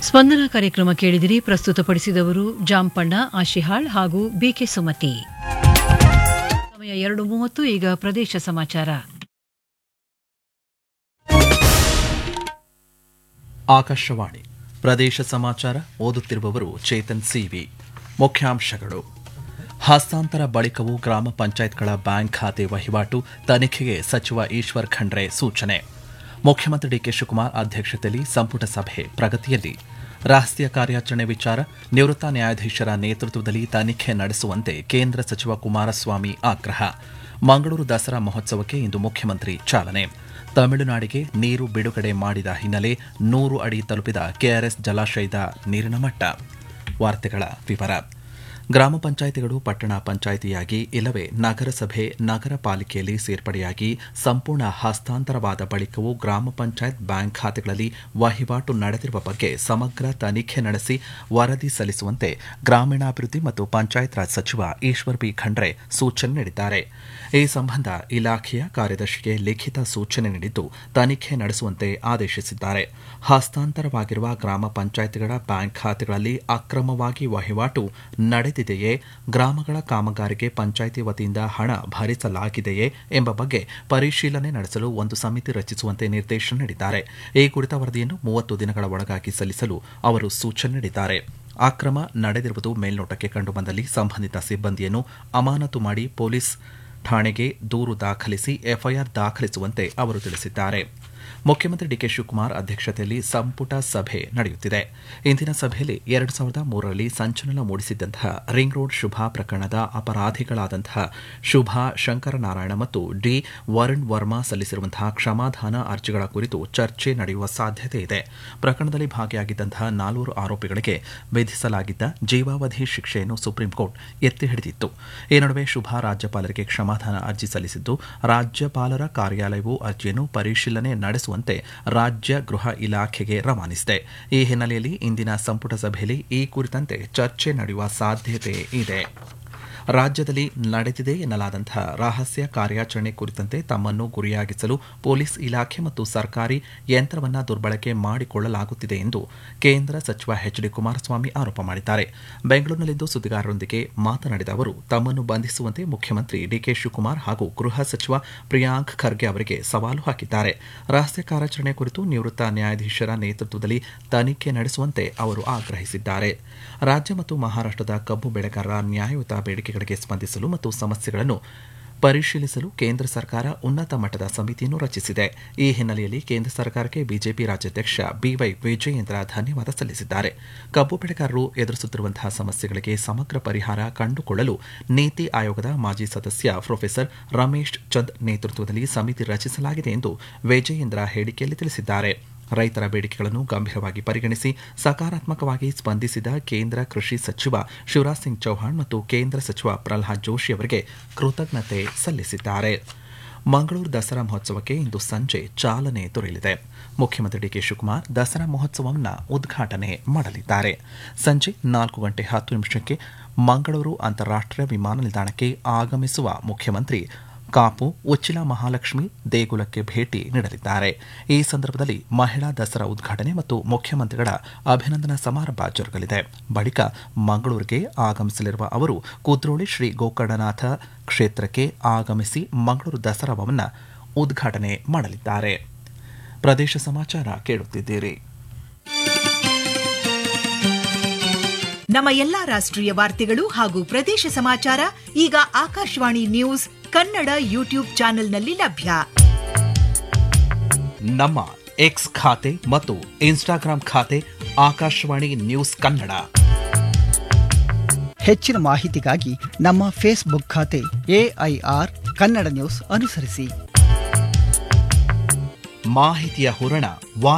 ಸ್ಪಂದನ ಕಾರ್ಯಕ್ರಮ ಕೇಳಿದಿರಿ ಪ್ರಸ್ತುತಪಡಿಸಿದವರು ಜಾಂಪಣ್ಣ ಆಶಿಹಾಳ್ ಹಾಗೂ ಬಿಕೆ ಸುಮತಿ ಸಮಯ ಎರಡು ಮೂವತ್ತು ಈಗ ಪ್ರದೇಶ ಸಮಾಚಾರ ಆಕಾಶವಾಣಿ ಪ್ರದೇಶ ಸಮಾಚಾರ ಓದುತ್ತಿರುವವರು ಚೇತನ್ ಸಿವಿ ಮುಖ್ಯಾಂಶಗಳು ಹಸ್ತಾಂತರ ಬಳಿಕವೂ ಗ್ರಾಮ ಪಂಚಾಯತ್ಗಳ ಬ್ಯಾಂಕ್ ಖಾತೆ ವಹಿವಾಟು ತನಿಖೆಗೆ ಸಚಿವ ಈಶ್ವರ್ ಖಂಡ್ರೆ ಸೂಚನೆ ಮುಖ್ಯಮಂತ್ರಿ ಡಿಕೆ ಶಿವಕುಮಾರ್ ಅಧ್ಯಕ್ಷತೆಯಲ್ಲಿ ಸಂಪುಟ ಸಭೆ ಪ್ರಗತಿಯಲ್ಲಿ ರಹಸ್ಯ ಕಾರ್ಯಾಚರಣೆ ವಿಚಾರ ನಿವೃತ್ತ ನ್ಯಾಯಾಧೀಶರ ನೇತೃತ್ವದಲ್ಲಿ ತನಿಖೆ ನಡೆಸುವಂತೆ ಕೇಂದ್ರ ಸಚಿವ ಕುಮಾರಸ್ವಾಮಿ ಆಗ್ರಹ ಮಂಗಳೂರು ದಸರಾ ಮಹೋತ್ಸವಕ್ಕೆ ಇಂದು ಮುಖ್ಯಮಂತ್ರಿ ಚಾಲನೆ ತಮಿಳುನಾಡಿಗೆ ನೀರು ಬಿಡುಗಡೆ ಮಾಡಿದ ಹಿನ್ನೆಲೆ ನೂರು ಅಡಿ ತಲುಪಿದ ಕೆಆರ್ಎಸ್ ಜಲಾಶಯದ ನೀರಿನ ಮಟ್ಟ ವಾರ್ತೆಗಳ ವಿವರ ಗ್ರಾಮ ಪಂಚಾಯಿತಿಗಳು ಪಟ್ಟಣ ಪಂಚಾಯಿತಿಯಾಗಿ ಇಲ್ಲವೇ ನಗರಸಭೆ ನಗರ ಪಾಲಿಕೆಯಲ್ಲಿ ಸೇರ್ಪಡೆಯಾಗಿ ಸಂಪೂರ್ಣ ಹಸ್ತಾಂತರವಾದ ಬಳಿಕವೂ ಗ್ರಾಮ ಪಂಚಾಯತ್ ಬ್ಯಾಂಕ್ ಖಾತೆಗಳಲ್ಲಿ ವಹಿವಾಟು ನಡೆದಿರುವ ಬಗ್ಗೆ ಸಮಗ್ರ ತನಿಖೆ ನಡೆಸಿ ವರದಿ ಸಲ್ಲಿಸುವಂತೆ ಗ್ರಾಮೀಣಾಭಿವೃದ್ಧಿ ಮತ್ತು ಪಂಚಾಯತ್ ರಾಜ್ ಸಚಿವ ಈಶ್ವರ್ ಬಿ ಖಂಡ್ರೆ ಸೂಚನೆ ನೀಡಿದ್ದಾರೆ ಈ ಸಂಬಂಧ ಇಲಾಖೆಯ ಕಾರ್ಯದರ್ಶಿಗೆ ಲಿಖಿತ ಸೂಚನೆ ನೀಡಿದ್ದು ತನಿಖೆ ನಡೆಸುವಂತೆ ಆದೇಶಿಸಿದ್ದಾರೆ ಹಸ್ತಾಂತರವಾಗಿರುವ ಗ್ರಾಮ ಪಂಚಾಯಿತಿಗಳ ಬ್ಯಾಂಕ್ ಖಾತೆಗಳಲ್ಲಿ ಅಕ್ರಮವಾಗಿ ವಹಿವಾಟು ನಡೆದಿದೆಯೇ ಗ್ರಾಮಗಳ ಕಾಮಗಾರಿಗೆ ಪಂಚಾಯಿತಿ ವತಿಯಿಂದ ಹಣ ಭರಿಸಲಾಗಿದೆಯೇ ಎಂಬ ಬಗ್ಗೆ ಪರಿಶೀಲನೆ ನಡೆಸಲು ಒಂದು ಸಮಿತಿ ರಚಿಸುವಂತೆ ನಿರ್ದೇಶನ ನೀಡಿದ್ದಾರೆ ಈ ಕುರಿತ ವರದಿಯನ್ನು ಮೂವತ್ತು ದಿನಗಳ ಒಳಗಾಗಿ ಸಲ್ಲಿಸಲು ಅವರು ಸೂಚನೆ ನೀಡಿದ್ದಾರೆ ಅಕ್ರಮ ನಡೆದಿರುವುದು ಮೇಲ್ನೋಟಕ್ಕೆ ಕಂಡುಬಂದಲ್ಲಿ ಸಂಬಂಧಿತ ಸಿಬ್ಬಂದಿಯನ್ನು ಅಮಾನತು ಮಾಡಿ ಪೊಲೀಸ್ ಠಾಣೆಗೆ ದೂರು ದಾಖಲಿಸಿ ಎಫ್ಐಆರ್ ದಾಖಲಿಸುವಂತೆ ಅವರು ತಿಳಿಸಿದ್ದಾರೆ ಮುಖ್ಯಮಂತ್ರಿ ಡಿಕೆ ಶಿವಕುಮಾರ್ ಅಧ್ಯಕ್ಷತೆಯಲ್ಲಿ ಸಂಪುಟ ಸಭೆ ನಡೆಯುತ್ತಿದೆ ಇಂದಿನ ಸಭೆಯಲ್ಲಿ ಎರಡು ಸಾವಿರದ ಮೂರರಲ್ಲಿ ಸಂಚಲನ ಮೂಡಿಸಿದ್ದಂತಹ ರಿಂಗ್ ರೋಡ್ ಶುಭಾ ಪ್ರಕರಣದ ಅಪರಾಧಿಗಳಾದಂತಹ ಶುಭಾ ಶಂಕರನಾರಾಯಣ ಮತ್ತು ಡಿ ವರುಣ್ ವರ್ಮಾ ಸಲ್ಲಿಸಿರುವಂತಹ ಕ್ಷಮಾದಾನ ಅರ್ಜಿಗಳ ಕುರಿತು ಚರ್ಚೆ ನಡೆಯುವ ಸಾಧ್ಯತೆ ಇದೆ ಪ್ರಕರಣದಲ್ಲಿ ಭಾಗಿಯಾಗಿದ್ದಂತಹ ನಾಲ್ವರು ಆರೋಪಿಗಳಿಗೆ ವಿಧಿಸಲಾಗಿದ್ದ ಜೀವಾವಧಿ ಶಿಕ್ಷೆಯನ್ನು ಸುಪ್ರೀಂಕೋರ್ಟ್ ಎತ್ತಿ ಹಿಡಿದಿತ್ತು ಈ ನಡುವೆ ಶುಭಾ ರಾಜ್ಯಪಾಲರಿಗೆ ಕ್ಷಮಾದಾನ ಅರ್ಜಿ ಸಲ್ಲಿಸಿದ್ದು ರಾಜ್ಯಪಾಲರ ಕಾರ್ಯಾಲಯವು ಅರ್ಜಿಯನ್ನು ಪರಿಶೀಲನೆ ನಡೆಸುವಂತೆ ರಾಜ್ಯ ಗೃಹ ಇಲಾಖೆಗೆ ರವಾನಿಸಿದೆ ಈ ಹಿನ್ನೆಲೆಯಲ್ಲಿ ಇಂದಿನ ಸಂಪುಟ ಸಭೆಯಲ್ಲಿ ಈ ಕುರಿತಂತೆ ಚರ್ಚೆ ನಡೆಯುವ ಸಾಧ್ಯತೆ ಇದೆ ರಾಜ್ಯದಲ್ಲಿ ನಡೆದಿದೆ ಎನ್ನಲಾದಂತಹ ರಹಸ್ಯ ಕಾರ್ಯಾಚರಣೆ ಕುರಿತಂತೆ ತಮ್ಮನ್ನು ಗುರಿಯಾಗಿಸಲು ಪೊಲೀಸ್ ಇಲಾಖೆ ಮತ್ತು ಸರ್ಕಾರಿ ಯಂತ್ರವನ್ನ ದುರ್ಬಳಕೆ ಮಾಡಿಕೊಳ್ಳಲಾಗುತ್ತಿದೆ ಎಂದು ಕೇಂದ್ರ ಸಚಿವ ಎಚ್ ಡಿ ಕುಮಾರಸ್ವಾಮಿ ಆರೋಪ ಮಾಡಿದ್ದಾರೆ ಬೆಂಗಳೂರಿನಲ್ಲಿಂದು ಸುದ್ದಿಗಾರರೊಂದಿಗೆ ಮಾತನಾಡಿದ ಅವರು ತಮ್ಮನ್ನು ಬಂಧಿಸುವಂತೆ ಮುಖ್ಯಮಂತ್ರಿ ಡಿಕೆ ಶಿವಕುಮಾರ್ ಹಾಗೂ ಗೃಹ ಸಚಿವ ಪ್ರಿಯಾಂಕ್ ಖರ್ಗೆ ಅವರಿಗೆ ಸವಾಲು ಹಾಕಿದ್ದಾರೆ ರಹಸ್ಯ ಕಾರ್ಯಾಚರಣೆ ಕುರಿತು ನಿವೃತ್ತ ನ್ಯಾಯಾಧೀಶರ ನೇತೃತ್ವದಲ್ಲಿ ತನಿಖೆ ನಡೆಸುವಂತೆ ಅವರು ಆಗ್ರಹಿಸಿದ್ದಾರೆ ರಾಜ್ಯ ಮತ್ತು ಮಹಾರಾಷ್ಟದ ಕಬ್ಬು ಬೆಳೆಗಾರರ ನ್ಯಾಯಯುತ ಬೇಡಿಕೆಗಳಿಗೆ ಸ್ಪಂದಿಸಲು ಮತ್ತು ಸಮಸ್ಯೆಗಳನ್ನು ಪರಿಶೀಲಿಸಲು ಕೇಂದ್ರ ಸರ್ಕಾರ ಉನ್ನತ ಮಟ್ಟದ ಸಮಿತಿಯನ್ನು ರಚಿಸಿದೆ ಈ ಹಿನ್ನೆಲೆಯಲ್ಲಿ ಕೇಂದ್ರ ಸರ್ಕಾರಕ್ಕೆ ಬಿಜೆಪಿ ರಾಜ್ಯಾಧ್ಯಕ್ಷ ಬಿವೈ ವಿಜಯೇಂದ್ರ ಧನ್ಯವಾದ ಸಲ್ಲಿಸಿದ್ದಾರೆ ಕಬ್ಬು ಬೆಳೆಗಾರರು ಎದುರಿಸುತ್ತಿರುವಂತಹ ಸಮಸ್ಯೆಗಳಿಗೆ ಸಮಗ್ರ ಪರಿಹಾರ ಕಂಡುಕೊಳ್ಳಲು ನೀತಿ ಆಯೋಗದ ಮಾಜಿ ಸದಸ್ಯ ಪ್ರೊಫೆಸರ್ ರಮೇಶ್ ಚಂದ್ ನೇತೃತ್ವದಲ್ಲಿ ಸಮಿತಿ ರಚಿಸಲಾಗಿದೆ ಎಂದು ವಿಜಯೇಂದ್ರ ಹೇಳಿಕೆಯಲ್ಲಿ ತಿಳಿಸಿದ್ದಾರೆ ರೈತರ ಬೇಡಿಕೆಗಳನ್ನು ಗಂಭೀರವಾಗಿ ಪರಿಗಣಿಸಿ ಸಕಾರಾತ್ಮಕವಾಗಿ ಸ್ಪಂದಿಸಿದ ಕೇಂದ್ರ ಕೃಷಿ ಸಚಿವ ಶಿವರಾಜ್ ಸಿಂಗ್ ಚೌಹಾಣ್ ಮತ್ತು ಕೇಂದ್ರ ಸಚಿವ ಪ್ರಹ್ಲಾದ್ ಜೋಶಿ ಅವರಿಗೆ ಕೃತಜ್ಞತೆ ಸಲ್ಲಿಸಿದ್ದಾರೆ ಮಂಗಳೂರು ದಸರಾ ಮಹೋತ್ಸವಕ್ಕೆ ಇಂದು ಸಂಜೆ ಚಾಲನೆ ದೊರೆಯಲಿದೆ ಮುಖ್ಯಮಂತ್ರಿ ಡಿಕೆ ಶಿವಕುಮಾರ್ ದಸರಾ ಮಹೋತ್ಸವವನ್ನು ಉದ್ಘಾಟನೆ ಮಾಡಲಿದ್ದಾರೆ ಸಂಜೆ ನಾಲ್ಕು ಗಂಟೆ ಹತ್ತು ನಿಮಿಷಕ್ಕೆ ಮಂಗಳೂರು ಅಂತಾರಾಷ್ಟೀಯ ವಿಮಾನ ನಿಲ್ದಾಣಕ್ಕೆ ಆಗಮಿಸುವ ಮುಖ್ಯಮಂತ್ರಿ ಕಾಪು ಉಚ್ಚಿಲ ಮಹಾಲಕ್ಷ್ಮಿ ದೇಗುಲಕ್ಕೆ ಭೇಟಿ ನೀಡಲಿದ್ದಾರೆ ಈ ಸಂದರ್ಭದಲ್ಲಿ ಮಹಿಳಾ ದಸರಾ ಉದ್ಘಾಟನೆ ಮತ್ತು ಮುಖ್ಯಮಂತ್ರಿಗಳ ಅಭಿನಂದನಾ ಸಮಾರಂಭ ಜರುಗಲಿದೆ ಬಳಿಕ ಮಂಗಳೂರಿಗೆ ಆಗಮಿಸಲಿರುವ ಅವರು ಕುದ್ರೋಳಿ ಶ್ರೀ ಗೋಕರ್ಣನಾಥ ಕ್ಷೇತ್ರಕ್ಕೆ ಆಗಮಿಸಿ ಮಂಗಳೂರು ದಸರಾವನ್ನು ಉದ್ಘಾಟನೆ ಮಾಡಲಿದ್ದಾರೆ ಪ್ರದೇಶ ಸಮಾಚಾರ ಕೇಳುತ್ತಿದ್ದೀರಿ ನಮ್ಮ ಎಲ್ಲಾ ರಾಷ್ಟ್ರೀಯ ವಾರ್ತೆಗಳು ಹಾಗೂ ಪ್ರದೇಶ ಸಮಾಚಾರ ಈಗ ಆಕಾಶವಾಣಿ ನ್ಯೂಸ್ ಕನ್ನಡ ಯೂಟ್ಯೂಬ್ ಚಾನೆಲ್ನಲ್ಲಿ ಲಭ್ಯ ನಮ್ಮ ಎಕ್ಸ್ ಖಾತೆ ಮತ್ತು ಇನ್ಸ್ಟಾಗ್ರಾಂ ಖಾತೆ ಆಕಾಶವಾಣಿ ನ್ಯೂಸ್ ಕನ್ನಡ ಹೆಚ್ಚಿನ ಮಾಹಿತಿಗಾಗಿ ನಮ್ಮ ಫೇಸ್ಬುಕ್ ಖಾತೆ ಎಐಆರ್ ಕನ್ನಡ ನ್ಯೂಸ್ ಅನುಸರಿಸಿ ಮಾಹಿತಿಯ ಹೂರಣ